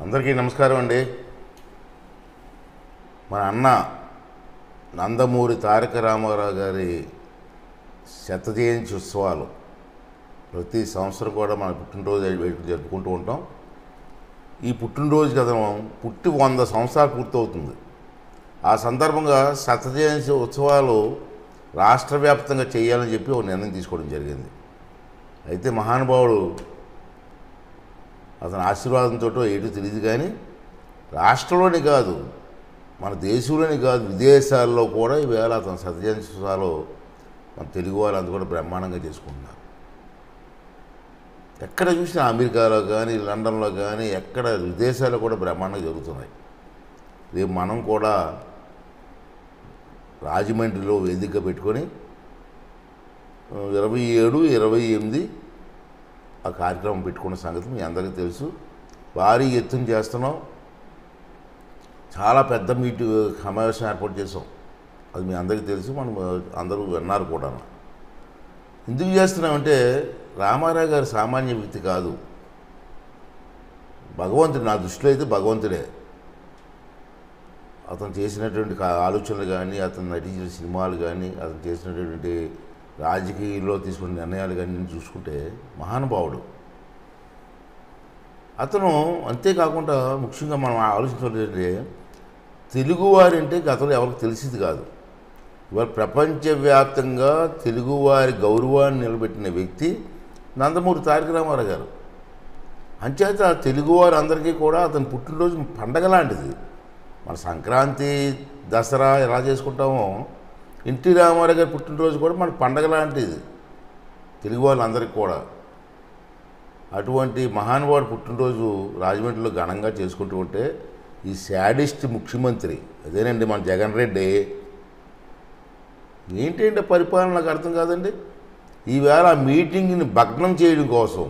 అందరికీ నమస్కారం అండి మన అన్న నందమూరి తారక రామారావు గారి శత జయంతి ఉత్సవాలు ప్రతి సంవత్సరం కూడా మన పుట్టినరోజు వేడుక జరుపుకుంటూ ఉంటాం ఈ పుట్టినరోజు కదా పుట్టి వంద సంవత్సరాలు పూర్తవుతుంది ఆ సందర్భంగా శత జయంతి ఉత్సవాలు రాష్ట్ర వ్యాప్తంగా చేయాలని చెప్పి ఒక నిర్ణయం తీసుకోవడం జరిగింది అయితే మహానుభావుడు అతని ఆశీర్వాదంతో ఏటో తెలియదు కానీ రాష్ట్రంలోని కాదు మన దేశంలోని కాదు విదేశాల్లో కూడా ఈవేళ అతని సత్యజన్సాలు మన తెలుగు వాళ్ళు అంతా కూడా బ్రహ్మాండంగా చేసుకుంటున్నారు ఎక్కడ చూసినా అమెరికాలో కానీ లండన్లో కానీ ఎక్కడ విదేశాల్లో కూడా బ్రహ్మాండంగా జరుగుతున్నాయి రేపు మనం కూడా రాజమండ్రిలో వేదిక పెట్టుకొని ఇరవై ఏడు ఇరవై ఎనిమిది ఆ కార్యక్రమం పెట్టుకున్న సంగతి మీ అందరికీ తెలుసు భారీ ఎత్తున చేస్తున్నాం చాలా పెద్ద మీటి సమావేశం ఏర్పాటు చేసాం అది మీ అందరికీ తెలుసు మనం అందరూ విన్నారు కూడా ఎందుకు చేస్తున్నామంటే రామారావు గారు సామాన్య వ్యక్తి కాదు భగవంతుడు నా దృష్టిలో అయితే భగవంతుడే అతను చేసినటువంటి కా- ఆలోచనలు కానీ అతను నటించిన సినిమాలు కానీ అతను చేసినటువంటి రాజకీయాల్లో తీసుకున్న నిర్ణయాలు కానీ నేను చూసుకుంటే మహానుభావుడు అతను అంతేకాకుండా ముఖ్యంగా మనం ఆలోచించాలంటే తెలుగువారి అంటే గతంలో ఎవరికి తెలిసింది కాదు ఇవాళ ప్రపంచవ్యాప్తంగా తెలుగువారి గౌరవాన్ని నిలబెట్టిన వ్యక్తి నందమూరి తారక రామారావు గారు అంచేత తెలుగువారు అందరికీ కూడా అతని పుట్టినరోజు పండగ లాంటిది మన సంక్రాంతి దసరా ఎలా చేసుకుంటామో ఎన్టీ రామారావు గారి పుట్టినరోజు కూడా మన పండగ లాంటిది తెలుగు వాళ్ళందరికీ కూడా అటువంటి మహానుభావుడు పుట్టినరోజు రాజమండ్రిలో ఘనంగా చేసుకుంటూ ఉంటే ఈ శాడిస్ట్ ముఖ్యమంత్రి అదేనండి మన జగన్ రెడ్డి ఏంటంటే పరిపాలన నాకు అర్థం కాదండి ఈవేళ ఆ మీటింగ్ని భగ్నం చేయడం కోసం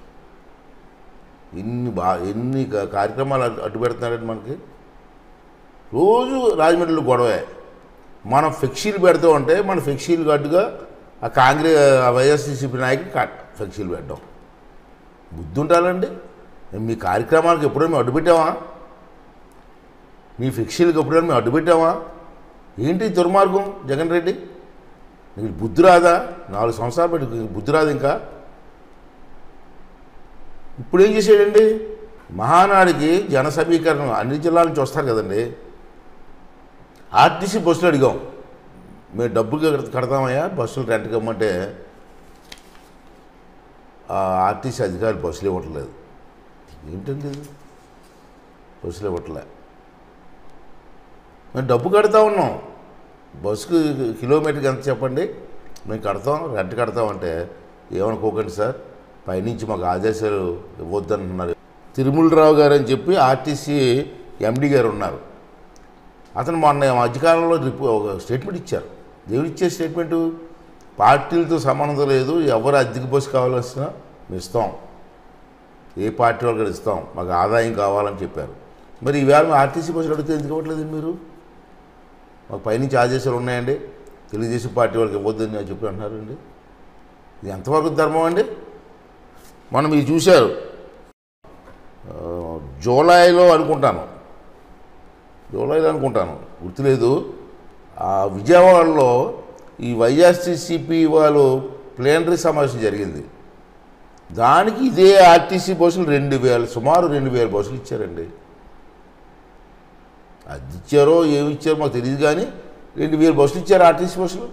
ఎన్ని బా ఎన్ని కా- కార్యక్రమాలు అడ్డు అడ్డు పెడుతున్నారండి మనకి రోజు రాజమండ్రిలో గొడవే మనం ఫ్లెక్సీలు పెడుతూ ఉంటే మన ఫ్లెక్సీలు అడ్డుగా ఆ కాంగ్రెస్ ఆ వైఎస్సీసీపీ నాయకులు కట్ ఫ్లెక్సీలు పెట్టడం బుద్ధి ఉండాలండి మీ కార్యక్రమాలకు ఎప్పుడైనా మేము అడ్డు పెట్టామా మీ ఫ్లెక్సీలకు ఎప్పుడైనా మేము అడ్డు పెట్టామా ఏంటి ఈ దుర్మార్గం జగన్ రెడ్డి నీకు బుద్ధి రాదా నాలుగు సంవత్సరాలు పెట్టి నీకు బుద్ధి రాదు ఇంకా ఇప్పుడు ఏం చేసాడండి మహానాడికి జన సమీకరణ అన్ని జిల్లాల నుంచి వస్తారు కదండి ఆర్టీసీ బస్సులు అడిగాం మేము డబ్బులు కడ- కడతామయ్యా బస్సులు రెంట్కి ఇవ్వమంటే ఆ ఆర్టీసీ అధికారులు బస్సులు ఇవ్వట్లేదు ఏంటండి ఇది బస్సులు ఇవ్వట్లే మేము డబ్బు కడతా ఉన్నాం బస్సుకి కిలోమీటర్కి ఎంత చెప్పండి మేము కడతాం రెంట్ కడతాం అంటే ఏమనుకోకండి సార్ పైనుంచి మాకు ఆదేశాలు ఇవ్వద్దంటున్నారు తిరుమలరావు గారు అని చెప్పి ఆర్టీసీ ఎండి గారు ఉన్నారు అతను మొన్న మధ్యకాలంలో రిపో ఒక స్టేట్మెంట్ ఇచ్చారు దేవుడు ఇచ్చే స్టేట్మెంటు పార్టీలతో సంబంధం లేదు ఎవరు అద్దెకి బస్సు కావాల్సిన మేము ఇస్తాం ఏ పార్టీ వాళ్ళకి ఇస్తాం మాకు ఆదాయం కావాలని చెప్పారు మరి ఈవేళ మీ ఆర్టీసీ బస్సులు అడిగితే ఎందుకు ఇవ్వట్లేదు మీరు మాకు పైనుంచి ఆదేశాలు ఉన్నాయండి తెలుగుదేశం పార్టీ వాళ్ళకి ఇవ్వద్దని అని చెప్పి అంటున్నారండి ఇది ఎంతవరకు ధర్మం అండి మనం మీరు చూశారు ఆ, జూలైలో అనుకుంటాను జూలైలో అనుకుంటాను గుర్తులేదు ఆ విజయవాడలో ఈ వైఎస్టీసీపీ వాళ్ళు ప్లేనరీ సమావేశం జరిగింది దానికి ఇదే ఆర్టీసీ బస్సులు రెండు వేలు సుమారు రెండు వేల బస్సులు ఇచ్చారండి అది ఇచ్చారో ఏమి ఇచ్చారో మాకు తెలియదు కానీ రెండు వేల బస్సులు ఇచ్చారు ఆర్టీసీ బస్సులు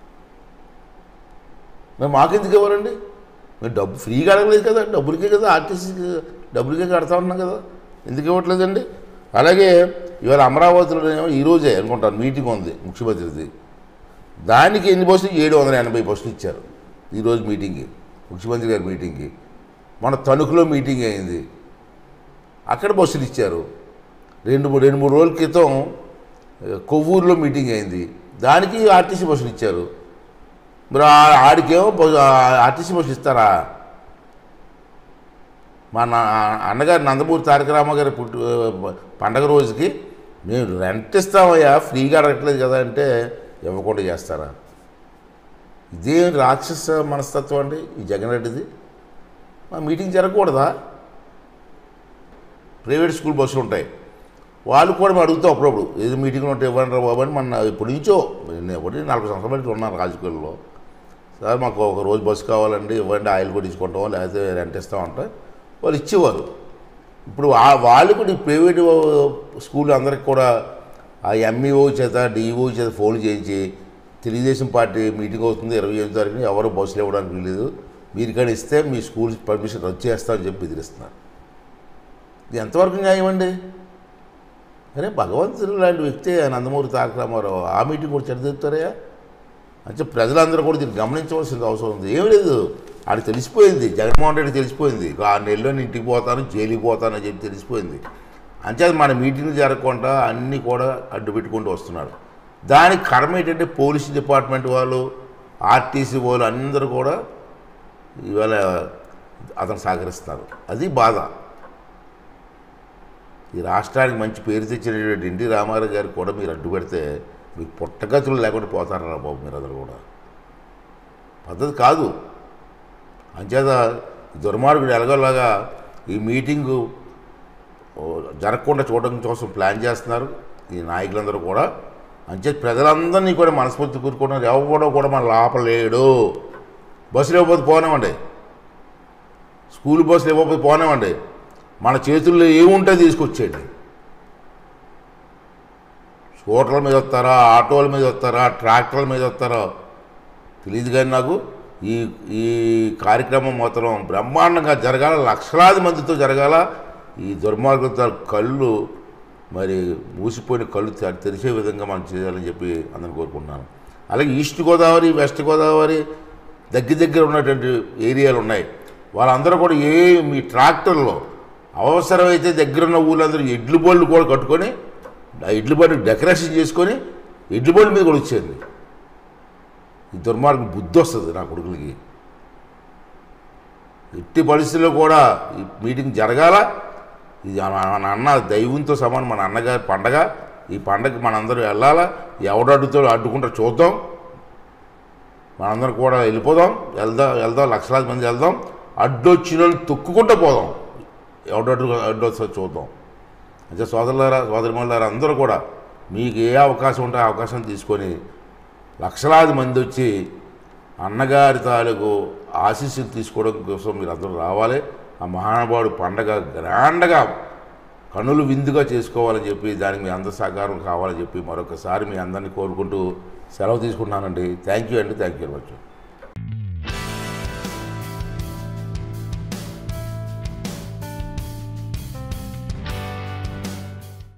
మరి మాకెందుకు ఇవ్వరండి మేము డబ్బు ఫ్రీగా అడగలేదు కదా డబ్బులకే కదా ఆర్టీసీకి డబ్బులకే కడతా ఉన్నాం కదా ఎందుకు ఇవ్వట్లేదండి అలాగే ఇవాళ అమరావతిలో ఈరోజే అనుకుంటాను మీటింగ్ ఉంది ముఖ్యమంత్రిది దానికి ఎన్ని బస్సులు ఏడు వందల ఎనభై బస్సులు ఇచ్చారు ఈరోజు మీటింగ్కి ముఖ్యమంత్రి గారి మీటింగ్కి మన తణుకులో మీటింగ్ అయింది అక్కడ బస్సులు ఇచ్చారు రెండు మూడు రెండు మూడు రోజుల క్రితం ఆ, కొవ్వూరులో మీటింగ్ అయింది దానికి ఆర్టీసీ బస్సులు ఇచ్చారు మరి ఆ- ఆడికేమో బస్సు- ఆ ఆర్టీసీ బస్సులు ఇస్తారా మా నా అన్నగారు నందమూరి తారక రామాగారి పుట్టు పండగ రోజుకి మేము రెంట్ ఇస్తామయ్యా ఫ్రీగా అడగట్లేదు కదా అంటే ఇవ్వకుండా చేస్తారా ఇదేం రాక్షస మనస్తత్వం అండి ఈ జగన్ రెడ్డిది మా మీటింగ్ జరగకూడదా ప్రైవేట్ స్కూల్ బస్సులు ఉంటాయి వాళ్ళు కూడా మేము అడుగుతాం అప్పుడప్పుడు ఏదో మీటింగ్లో ఉంటే ఇవ్వండి రా బాబు అని మన ఇప్పటి నుంచో నేను ఒకటి నలభై సంవత్సరాల నుంచి ఉన్నాను రాజకీయాల్లో సార్ మాకు ఒక రోజు బస్సు కావాలండి ఇవ్వండి ఆయిల్ కూడా ఇచ్చుకుంటాం లేకపోతే రెంట్ ఇస్తామంటే వాళ్ళు ఇచ్చేవారు ఇప్పుడు వా- వాళ్ళు కూడా ఈ ప్రైవేట్ స్కూల్ అందరికి కూడా ఆ ఎంఈఓ చేత డిఈఓ చేత ఫోన్ చేయించి తెలుగుదేశం పార్టీ మీటింగ్ అవుతుంది ఇరవై ఎనిమిది తారీఖున ఎవరు బస్సులు ఇవ్వడానికి వీలేదు మీరు కానీ ఇస్తే మీ స్కూల్ పర్మిషన్ రద్దు చేస్తామని చెప్పి బెదిరిస్తున్నారు ఇది ఎంతవరకు న్యాయం అండి అరే భగవంతుడు లాంటి వ్యక్తి నందమూరి తారక రామారావు ఆ మీటింగ్ కూడా చెడదెత్తారయ్యా అంటే ప్రజలందరూ కూడా దీన్ని గమనించవలసిన అవసరం ఉంది ఏం లేదు ఆడికి తెలిసిపోయింది జగన్మోహన్ రెడ్డి తెలిసిపోయింది ఇక ఆరు నెలల్లో నేను ఇంటికి పోతాను జైలుకి పోతాను అని చెప్పి తెలిసిపోయింది అంచేది మన మీటింగ్ జరగకుండా అన్నీ కూడా అడ్డు పెట్టుకుంటూ వస్తున్నాడు దానికి కర్మ ఏంటంటే పోలీస్ డిపార్ట్మెంట్ వాళ్ళు ఆర్టీసీ వాళ్ళు అందరూ కూడా ఇవాళ అతను సహకరిస్తున్నారు అది బాధ ఈ రాష్ట్రానికి మంచి పేరు తెచ్చినటువంటి ఎన్టీ రామారావు గారికి కూడా మీరు అడ్డు పెడితే మీకు పుట్టగతులు లేకుండా పోతారా బాబు మీరు అందరూ కూడా పద్ధతి కాదు అంచేత ఈ దుర్మార్గుడు ఎలాగోలాగా ఈ మీటింగు ఓ, జరగకుండా చూడడం కోసం ప్లాన్ చేస్తున్నారు ఈ నాయకులందరూ కూడా అంచేత ప్రజలందరినీ కూడా మనస్ఫూర్తి కూరుకుంటున్నారు ఎవడో కూడా మన లోపలేడు బస్సులు ఇవ్వకపోతే పోనివ్వండి స్కూల్ బస్సులు ఇవ్వకపోతే పోనివ్వండి మన చేతుల్లో ఏముంటే తీసుకొచ్చేయండి స్కూటర్ల మీద వస్తారా ఆటోల మీద వస్తారా ట్రాక్టర్ల మీద వస్తారా తెలియదు కానీ నాకు ఈ ఈ కార్యక్రమం మాత్రం బ్రహ్మాండంగా జరగాల లక్షలాది మందితో జరగాల ఈ దుర్మార్గత కళ్ళు మరి మూసిపోయిన కళ్ళు తె- తెరిచే విధంగా మనం చేయాలని చెప్పి అందరిని కోరుకుంటున్నాను అలాగే ఈస్ట్ గోదావరి వెస్ట్ గోదావరి దగ్గర దగ్గర ఉన్నటువంటి ఏరియాలు ఉన్నాయి వాళ్ళందరూ కూడా ఏ మీ ట్రాక్టర్లో అవసరమైతే దగ్గరున్న ఊళ్ళందరూ ఎడ్లు బళ్ళు కూడా కట్టుకొని ఆ ఎడ్లు బండి డెకరేషన్ చేసుకొని ఎడ్లు బండి మీద కూడా వచ్చేయండి ఈ దుర్మార్గం బుద్ధి వస్తుంది నా కొడుకులకి ఎట్టి పరిస్థితుల్లో కూడా ఈ మీటింగ్ జరగాల ఇది మన మన అన్న దైవంతో సమానం మన అన్నగారి పండగ ఈ పండగకి మనందరం వెళ్ళాలా ఎవడు అడ్డుతో అడ్డుకుంటా చూద్దాం మనందరం కూడా వెళ్ళిపోదాం వెళ్దాం వెళ్దాం లక్షలాది మంది వెళ్దాం అడ్డొచ్చిన వాళ్ళు తొక్కుకుంటూ పోదాం ఎవడు అడ్డు అడ్డొస్తో చూద్దాం అంటే సోదరులారా సోదరిమల్లారా అందరూ కూడా మీకు ఏ అవకాశం ఉంటే ఆ అవకాశం తీసుకొని లక్షలాది మంది వచ్చి అన్నగారి తాలూకు ఆశీస్సులు తీసుకోవడం కోసం మీరు అందరూ రావాలి ఆ మహానుభావుడు పండగ గ్రాండ్గా కనులు విందుగా చేసుకోవాలని చెప్పి దానికి మీ అందరి సహకారం కావాలని చెప్పి మరొకసారి మీ అందరినీ కోరుకుంటూ సెలవు తీసుకుంటున్నానండి థ్యాంక్ యూ అండి థ్యాంక్ యూ వెరీ మచ్